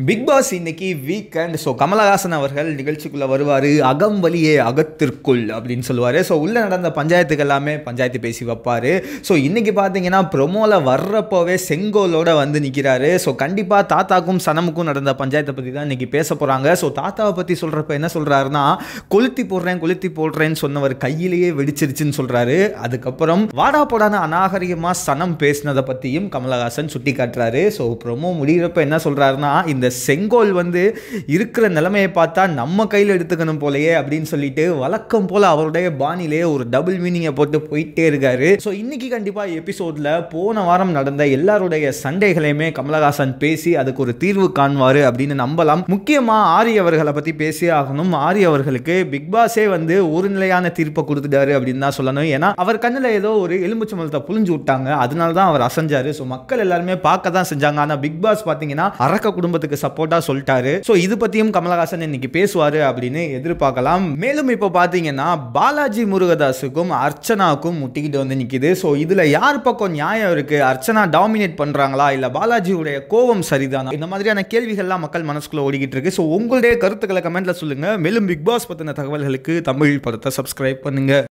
big Boss இன்னைக்கு weekend so Kamal Haasan அவர்கள் நிகழ்ச்சிக்குள்ள வருவார் அகம் வலியே அகத்திற்குள் அப்படின்னு சொல்லுவார் ஸோ உள்ள நடந்த பஞ்சாயத்துக்கு எல்லாமே பஞ்சாயத்து பேசி வைப்பார் ஸோ இன்னைக்கு பார்த்தீங்கன்னா ப்ரொமோல வர்றப்போவே செங்கோலோட வந்து நிற்கிறாரு ஸோ கண்டிப்பாக தாத்தாக்கும் சனமுக்கும் நடந்த பஞ்சாயத்தை பற்றி தான் இன்னைக்கு பேச போகிறாங்க ஸோ தாத்தாவை பற்றி சொல்கிறப்ப என்ன சொல்கிறாருன்னா கொளுத்தி போடுறேன் கொளுத்தி போடுறேன்னு சொன்னவர் கையிலேயே வெடிச்சிருச்சுன்னு சொல்கிறாரு அதுக்கப்புறம் வாடா போடான அநாகரிகமாக சனம் பேசினதை பற்றியும் கமலஹாசன் சுட்டி காட்டுறாரு ஸோ ப்ரொமோ முடிகிறப்ப என்ன சொல்கிறாருன்னா இந்த செங்கோல் வந்து இருக்கிற நிலைமையை பார்த்தா நம்ம கையில் எடுத்துக்கணும் போலயே அப்படின்னு சொல்லிட்டு வழக்கம் போல் அவருடைய பாணியிலே ஒரு டபுள் மீனிங்கை போட்டு போயிட்டே இருக்காரு ஸோ இன்னைக்கு கண்டிப்பாக எபிசோடில் போன வாரம் நடந்த எல்லாருடைய சண்டைகளையுமே கமலஹாசன் பேசி அதுக்கு ஒரு தீர்வு காண்பார் அப்படின்னு நம்பலாம் முக்கியமாக ஆரி அவர்களை பற்றி பேசியே ஆகணும் ஆரி அவர்களுக்கு பிக் பாஸே வந்து ஒரு நிலையான தீர்ப்பை கொடுத்துட்டாரு அப்படின்னு தான் சொல்லணும் ஏன்னா அவர் கண்ணில் ஏதோ ஒரு எலும்புச்சை மலத்தை புழிஞ்சு விட்டாங்க அதனால தான் அவர் அசைஞ்சாரு ஸோ மக்கள் எல்லாருமே பார்க்க தான் செஞ்சாங்க ஆனால் பிக் பாஸ் பார்த்தீங்கன்னா அரக்க குடும்பத்துக்கு சப்போர்ட்டாக சொல்லிட்டாரு ஸோ இது பற்றியும் கமலஹாசன் இன்னைக்கு பேசுவார் அப்படின்னு எதிர்பார்க்கலாம் மேலும் இப்போ பார்த்தீங்கன்னா பாலாஜி முருகதாஸுக்கும் அர்ச்சனாவுக்கும் முட்டிக்கிட்டு வந்து நிற்கிது ஸோ இதில் யார் பக்கம் நியாயம் இருக்கு அர்ச்சனா டாமினேட் பண்ணுறாங்களா இல்லை பாலாஜியுடைய கோபம் சரிதானா இந்த மாதிரியான கேள்விகள்லாம் மக்கள் மனசுக்குள்ள ஓடிக்கிட்டு இருக்கு ஸோ உங்களுடைய கருத்துக்களை கமெண்ட்ல சொல்லுங்க மேலும் பிக் பாஸ் பற்றின தகவல்களுக்கு தமிழ் படத்தை சப்ஸ்கிரைப் பண்ணுங்க